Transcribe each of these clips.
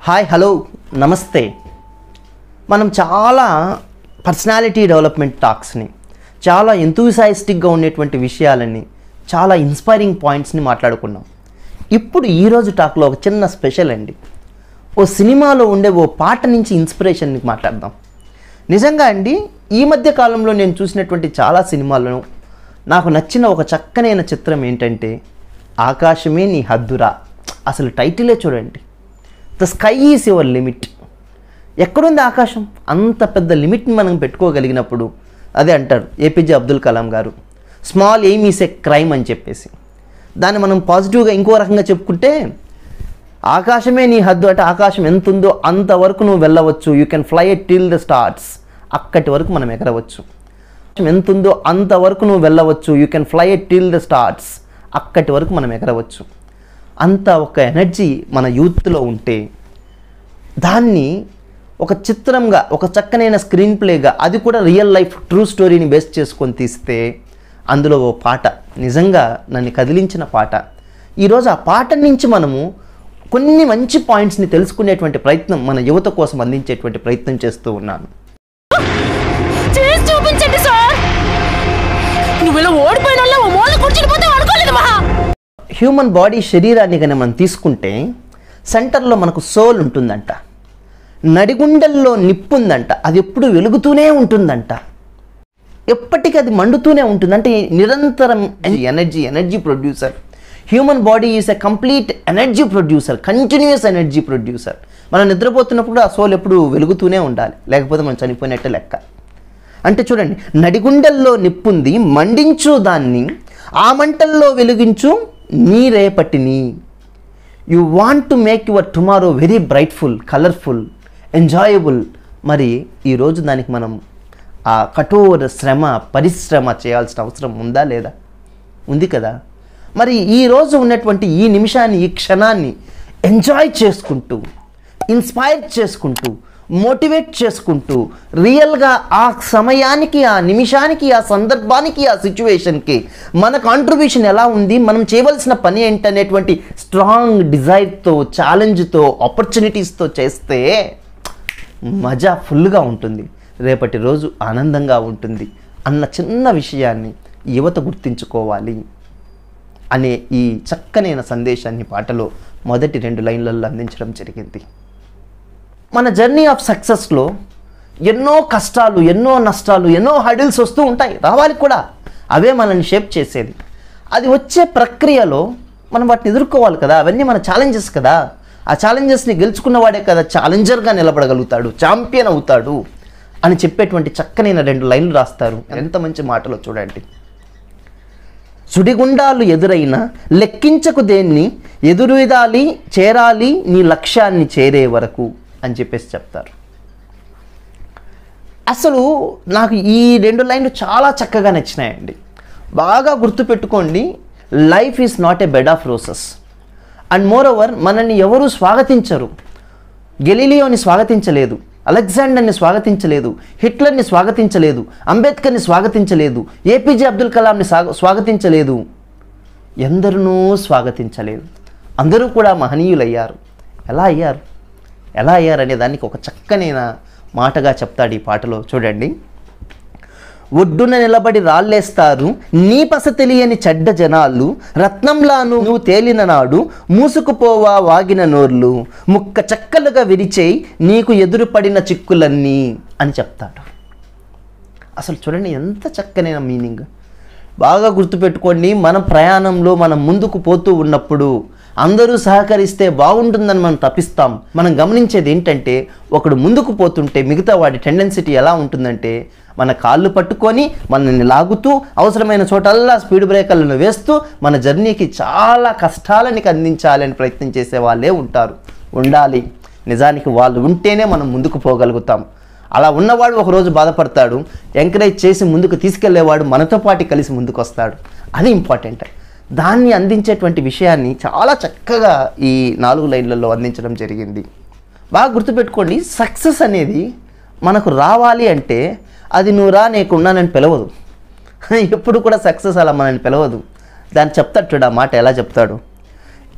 hi hello నమస్తే మనం చాలా పర్సనాలిటీ డెవలప్మెంట్ టాక్స్ని చాలా ఎంతూసాయిస్టిక్గా ఉండేటువంటి విషయాలని చాలా ఇన్స్పైరింగ్ పాయింట్స్ని మాట్లాడుకున్నాం ఇప్పుడు ఈరోజు టాక్లో ఒక చిన్న స్పెషల్ అండి ఓ సినిమాలో ఉండే ఓ పాట నుంచి ఇన్స్పిరేషన్ని మాట్లాడదాం నిజంగా అండి ఈ మధ్య కాలంలో నేను చూసినటువంటి చాలా సినిమాలను నాకు నచ్చిన ఒక చక్కనైన చిత్రం ఏంటంటే ఆకాశమే నీ హద్దురా అసలు టైటిలే చూడండి the sky is your limit ఎక్కడుంది ఆకాశం అంత పెద్ద లిమిట్ని మనం పెట్టుకోగలిగినప్పుడు అదే అంటారు APJ Abdul Kalam garu small aim is a crime అని చెప్పేసి దాన్ని మనం పాజిటివ్గా ఇంకో రకంగా చెప్పుకుంటే ఆకాశమే నీ హద్దు అంటే ఆకాశం ఎంత ఉందో అంతవరకు నువ్వు వెళ్ళవచ్చు you can fly at till the starts అక్కటి వరకు మనం ఎగరవచ్చు ఆకాశం ఎంత ఉందో అంతవరకు నువ్వు వెళ్ళవచ్చు you can fly at till the starts అక్కటి వరకు మనం ఎగరవచ్చు అంత ఒక ఎనర్జీ మన యూత్లో ఉంటే దాన్ని ఒక చిత్రంగా ఒక చక్కనైన స్క్రీన్ ప్లేగా అది కూడా రియల్ లైఫ్ ట్రూ స్టోరీని బేస్ చేసుకొని తీస్తే అందులో ఓ పాట నిజంగా నన్ను కదిలించిన పాట ఈరోజు ఆ పాట నుంచి మనము కొన్ని మంచి పాయింట్స్ని తెలుసుకునేటువంటి ప్రయత్నం మన యువత కోసం అందించేటువంటి ప్రయత్నం చేస్తూ ఉన్నాను చేసి చూపించండి సార్ నువ్వు ఇలా ఓడిపోయిన వాళ్ళ ఓ మూల కూర్చుని అనుకోలేదు మహా హ్యూమన్ బాడీ శరీరాన్ని కానీ మనం తీసుకుంటే సెంటర్లో మనకు సోల్ ఉంటుందంట నడిగుండల్లో నిప్పు ఉందంట అది ఎప్పుడు వెలుగుతూనే ఉంటుందంట ఎప్పటికీ అది మండుతూనే ఉంటుంది అంటే నిరంతరం energy energy producer human body is a complete energy producer continuous energy producer మనం నిద్రపోతున్నప్పుడు ఆ సోల్ ఎప్పుడు వెలుగుతూనే ఉండాలి లేకపోతే మనం చనిపోయినట్టే లెక్క అంటే చూడండి నడిగుండల్లో నిప్పుంది మండించు దాన్ని ఆ మంటల్లో వెలిగించు నీ రేపటిని you want to make your tomorrow very brightful colourful enjoyable మరి ఈరోజు దానికి మనం ఆ కఠోర శ్రమ పరిశ్రమ చేయాల్సిన అవసరం ఉందా లేదా ఉంది కదా మరి ఈరోజు ఉన్నటువంటి ఈ నిమిషాన్ని ఈ క్షణాన్ని ఎంజాయ్ చేసుకుంటూ ఇన్స్పైర్ చేసుకుంటూ మోటివేట్ చేసుకుంటూ రియల్గా ఆ సమయానికి ఆ నిమిషానికి ఆ సందర్భానికి ఆ సిచ్యువేషన్కి మన కాంట్రిబ్యూషన్ ఎలా ఉంది మనం చేయవలసిన పని ఏంటనేటువంటి స్ట్రాంగ్ డిజైర్తో ఛాలెంజ్తో ఆపర్చునిటీస్తో చేస్తే మజా ఫుల్గా ఉంటుంది రేపటి రోజు ఆనందంగా ఉంటుంది అన్న చిన్న విషయాన్ని యువత గుర్తించుకోవాలి అనే ఈ చక్కనైన సందేశాన్ని పాటలో మొదటి రెండు లైన్లలో అందించడం జరిగింది మన జర్నీ ఆఫ్ సక్సెస్లో ఎన్నో కష్టాలు ఎన్నో నష్టాలు ఎన్నో హడిల్స్ వస్తూ ఉంటాయి రావాలి కూడా అవే మనల్ని షేప్ చేసేది అది వచ్చే ప్రక్రియలో మనం వాటిని ఎదుర్కోవాలి కదా అవన్నీ మన ఛాలెంజెస్ కదా ఆ ఛాలెంజెస్ని గెలుచుకున్నవాడే కదా ఛాలెంజర్గా నిలబడగలుగుతాడు ఛాంపియన్ అవుతాడు అని చెప్పేటువంటి చక్కనైన రెండు లైన్లు రాస్తారు ఎంత మంచి మాటలో చూడండి సుడిగుండాలు ఎదురైన లెక్కించకు దేన్ని ఎదురుదాలి చేరాలి నీ లక్ష్యాన్ని చేరే వరకు అని చెప్పేసి చెప్తారు అసలు నాకు ఈ రెండు లైన్లు చాలా చక్కగా నచ్చినాయండి బాగా గుర్తుపెట్టుకోండి life is not a bed of roses and more over మనల్ని ఎవరూ స్వాగతించరు గెలీలియోని స్వాగతించలేదు అలెగ్జాండర్ని స్వాగతించలేదు హిట్లర్ని స్వాగతించలేదు అంబేద్కర్ని స్వాగతించలేదు ఏపీజే అబ్దుల్ కలాంని స్వాగ స్వాగతించలేదు ఎందరినూ స్వాగతించలేదు అందరూ కూడా మహనీయులయ్యారు ఎలా అయ్యారు ఎలా అయ్యారు అనే దానికి ఒక చక్కనైన మాటగా చెప్తాడు ఈ పాటలో చూడండి ఒడ్డున నిలబడి రాళ్ళేస్తారు నీ పస తెలియని చెడ్డ జనాలు రత్నంలాను నువ్వు తేలిన నాడు మూసుకుపోవా వాగిన నోర్లు ముక్క చెక్కలుగా విరిచేయి నీకు ఎదురుపడిన చిక్కులన్నీ అని చెప్తాడు అసలు చూడండి ఎంత చక్కనైన మీనింగ్ బాగా గుర్తుపెట్టుకోండి మన ప్రయాణంలో మనం ముందుకు పోతూ ఉన్నప్పుడు అందరూ సహకరిస్తే బాగుంటుందని మనం తప్పిస్తాం మనం గమనించేది ఏంటంటే ఒకడు ముందుకు పోతుంటే మిగతా వాడి టెండెన్సిటీ ఎలా ఉంటుందంటే మన కాళ్ళు పట్టుకొని మనల్ని లాగుతూ అవసరమైన చోటల్లా స్పీడ్ బ్రేకర్లను వేస్తూ మన జర్నీకి చాలా కష్టాలని అందించాలని ప్రయత్నం చేసే వాళ్ళే ఉంటారు ఉండాలి నిజానికి వాళ్ళు ఉంటేనే మనం ముందుకు పోగలుగుతాం అలా ఉన్నవాడు ఒకరోజు బాధపడతాడు ఎంకరేజ్ చేసి ముందుకు తీసుకెళ్లేవాడు మనతో పాటు కలిసి ముందుకు వస్తాడు అది ఇంపార్టెంట్ దాన్ని అందించేటువంటి విషయాన్ని చాలా చక్కగా ఈ నాలుగు లైన్లలో అందించడం జరిగింది బాగా గుర్తుపెట్టుకోండి సక్సెస్ అనేది మనకు రావాలి అంటే అది నువ్వు రా నీకున్నానని పిలవదు ఎప్పుడు కూడా సక్సెస్ అలా మనల్ని పిలవదు దాన్ని చెప్తాడు చూడు ఆ మాట ఎలా చెప్తాడు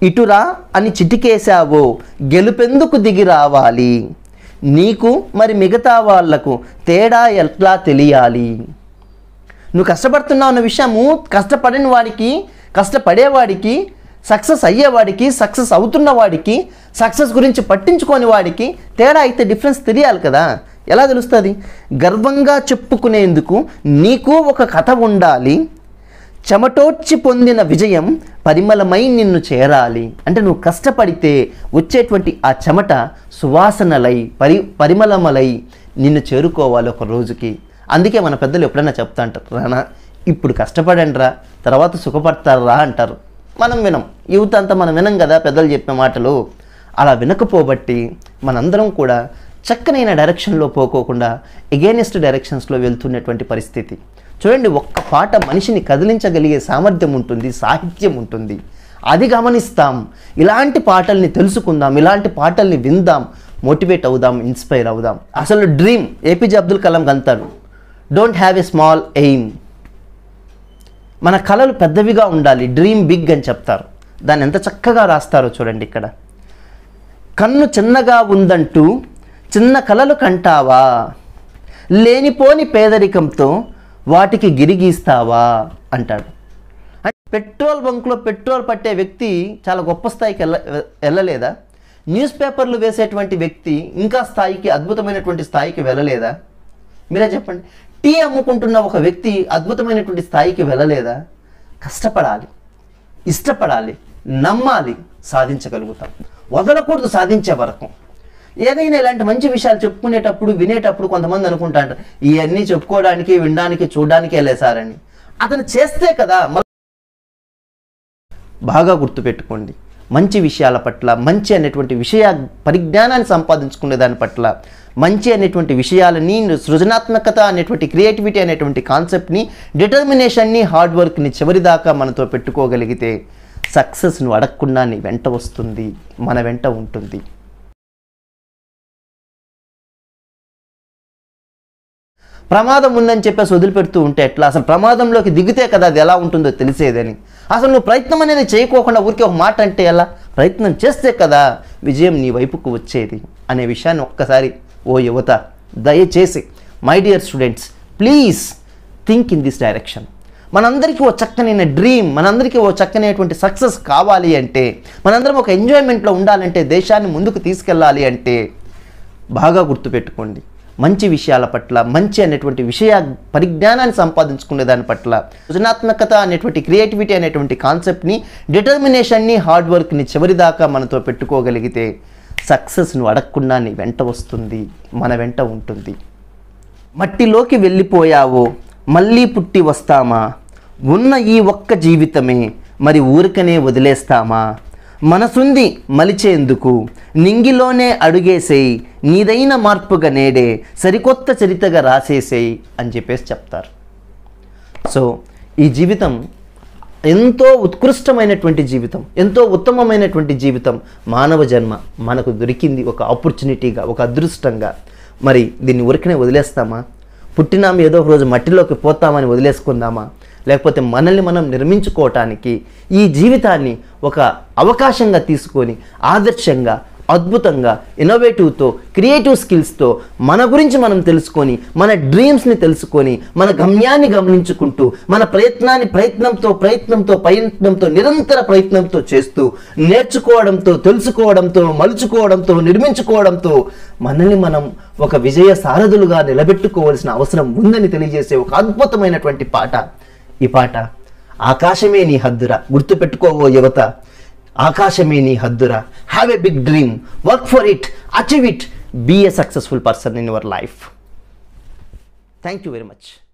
ఇటురా అని చిటికేశావో గెలుపెందుకు దిగి రావాలి నీకు మరి మిగతా వాళ్లకు తేడా ఎట్లా తెలియాలి నువ్వు కష్టపడుతున్నావు అన్న విషయము కష్టపడిన వాడికి కష్టపడేవాడికి సక్సెస్ అయ్యేవాడికి సక్సెస్ అవుతున్న వాడికి సక్సెస్ గురించి పట్టించుకోని వాడికి తేడా అయితే డిఫరెన్స్ తెలియాలి కదా ఎలా తెలుస్తుంది గర్వంగా చెప్పుకునేందుకు నీకు ఒక కథ ఉండాలి చెమటోడ్చి పొందిన విజయం పరిమళమై నిన్ను చేరాలి అంటే నువ్వు కష్టపడితే వచ్చేటువంటి ఆ చెమట సువాసనలై పరి పరిమళమలై నిన్ను చేరుకోవాలి ఒక రోజుకి అందుకే మన పెద్దలు ఎప్పుడైనా చెప్తా అంటారు రానా ఇప్పుడు కష్టపడండి రా తర్వాత సుఖపడతారా అంటారు మనం వినం యూత్ అంతా మనం వినం కదా పెద్దలు చెప్పే మాటలు అలా వినకపోబట్టి మనందరం కూడా చక్కనైన డైరెక్షన్లో పోకోకుండా ఎగేనెస్ట్ డైరెక్షన్స్లో వెళ్తున్నటువంటి పరిస్థితి చూడండి ఒక్క పాట మనిషిని కదిలించగలిగే సామర్థ్యం ఉంటుంది సాహిత్యం ఉంటుంది అది గమనిస్తాం ఇలాంటి పాటల్ని తెలుసుకుందాం ఇలాంటి పాటల్ని విందాం మోటివేట్ అవుదాం ఇన్స్పైర్ అవుదాం అసలు డ్రీమ్ ఏపీజే అబ్దుల్ కలాం అంటారు don't have a small aim మన కళలు పెద్దవిగా ఉండాలి డ్రీమ్ బిగ్ అని చెప్తారు దాన్ని ఎంత చక్కగా రాస్తారో చూడండి ఇక్కడ కన్ను చిన్నగా ఉందంటూ చిన్న కలలు కంటావా లేనిపోని పేదరికంతో వాటికి గిరిగీస్తావా అంటాడు అంటే పెట్రోల్ బంక్లో పెట్రోల్ పట్టే వ్యక్తి చాలా గొప్ప స్థాయికి వెళ్ళ వెళ్ళలేదా న్యూస్ పేపర్లు వేసేటువంటి వ్యక్తి ఇంకా స్థాయికి అద్భుతమైనటువంటి స్థాయికి వెళ్ళలేదా మీరే చెప్పండి టీ అమ్ముకుంటున్న ఒక వ్యక్తి అద్భుతమైనటువంటి స్థాయికి వెళ్ళలేదా కష్టపడాలి ఇష్టపడాలి నమ్మాలి సాధించగలుగుతాం వదలకూడదు సాధించే వరకు ఏదైనా ఇలాంటి మంచి విషయాలు చెప్పుకునేటప్పుడు వినేటప్పుడు కొంతమంది అనుకుంటా అంటారు ఇవన్నీ చెప్పుకోవడానికి వినడానికి చూడడానికి వెళ్ళే సార్ అని అతను చేస్తే కదా మళ్ళీ బాగా గుర్తుపెట్టుకోండి మంచి విషయాల పట్ల మంచి అనేటువంటి విషయ పరిజ్ఞానాన్ని సంపాదించుకునే దాని పట్ల మంచి అనేటువంటి విషయాలని సృజనాత్మకత అనేటువంటి క్రియేటివిటీ అనేటువంటి కాన్సెప్ట్ని డిటర్మినేషన్ని హార్డ్ వర్క్ని చివరిదాకా మనతో పెట్టుకోగలిగితే సక్సెస్ నువ్వు అడగకుండా నీ వెంట వస్తుంది మన వెంట ఉంటుంది ప్రమాదం ఉందని చెప్పేసి వదిలిపెడుతూ ఉంటే ఎట్లా అసలు ప్రమాదంలోకి దిగితే కదా అది ఎలా ఉంటుందో తెలిసేదని అసలు నువ్వు ప్రయత్నం అనేది చేయకోకుండా ఊరికే ఒక మాట అంటే ఎలా ప్రయత్నం చేస్తే కదా విజయం నీ వైపుకు వచ్చేది అనే విషయాన్ని ఒక్కసారి ఓ యువత దయచేసి my dear students please think in this direction మనందరికీ ఓ చక్కనైన డ్రీమ్ మనందరికీ ఓ చక్కనైనటువంటి సక్సెస్ కావాలి అంటే మనందరం ఒక ఎంజాయ్మెంట్లో ఉండాలంటే దేశాన్ని ముందుకు తీసుకెళ్ళాలి అంటే బాగా గుర్తుపెట్టుకోండి మంచి విషయాల పట్ల మంచి అనేటువంటి విషయ పరిజ్ఞానాన్ని సంపాదించుకునే దాని పట్ల సృజనాత్మకత అనేటువంటి క్రియేటివిటీ అనేటువంటి కాన్సెప్ట్ని డిటర్మినేషన్ని హార్డ్ వర్క్ని చివరిదాకా మనతో పెట్టుకోగలిగితే సక్సెస్ నువ్వు అడగకుండా నీ వెంట వస్తుంది మన వెంట ఉంటుంది మట్టిలోకి వెళ్ళిపోయావో మళ్ళీ పుట్టి వస్తామా ఉన్న ఈ ఒక్క జీవితమే మరి ఊరికనే వదిలేస్తామా మనసుంది మలిచేందుకు నింగిలోనే అడుగేసేయి నీదైన మార్పుగా నేడే సరికొత్త చరితగా రాసేసేయి అని చెప్పేసి చెప్తారు సో ఈ జీవితం ఎంతో ఉత్కృష్టమైనటువంటి జీవితం ఎంతో ఉత్తమమైనటువంటి జీవితం మానవ జన్మ మనకు దొరికింది ఒక ఆపర్చునిటీగా ఒక అదృష్టంగా మరి దీన్ని ఉరికనే వదిలేస్తామా పుట్టినాం ఏదో ఒక రోజు మట్టిలోకి పోతామని వదిలేసుకుందామా లేకపోతే మనల్ని మనం నిర్మించుకోవటానికి ఈ జీవితాన్ని ఒక అవకాశంగా తీసుకొని ఆదర్శంగా అద్భుతంగా ఇన్నోవేటివ్తో క్రియేటివ్ స్కిల్స్తో మన గురించి మనం తెలుసుకొని మన డ్రీమ్స్ని తెలుసుకొని మన గమ్యాన్ని గమనించుకుంటూ మన ప్రయత్నాన్ని ప్రయత్నంతో ప్రయత్నంతో ప్రయత్నంతో నిరంతర ప్రయత్నంతో చేస్తూ నేర్చుకోవడంతో తెలుసుకోవడంతో మలుచుకోవడంతో నిర్మించుకోవడంతో మనల్ని మనం ఒక విజయ సారథులుగా నిలబెట్టుకోవాల్సిన అవసరం ఉందని తెలియజేసే ఒక అద్భుతమైనటువంటి పాట ఈ పాట ఆకాశమే నీ హద్దురా గుర్తుపెట్టుకోవో యువత ఆకాశమే నీ హద్దురా have a big dream work for it achieve it be a successful person in your life thank you very much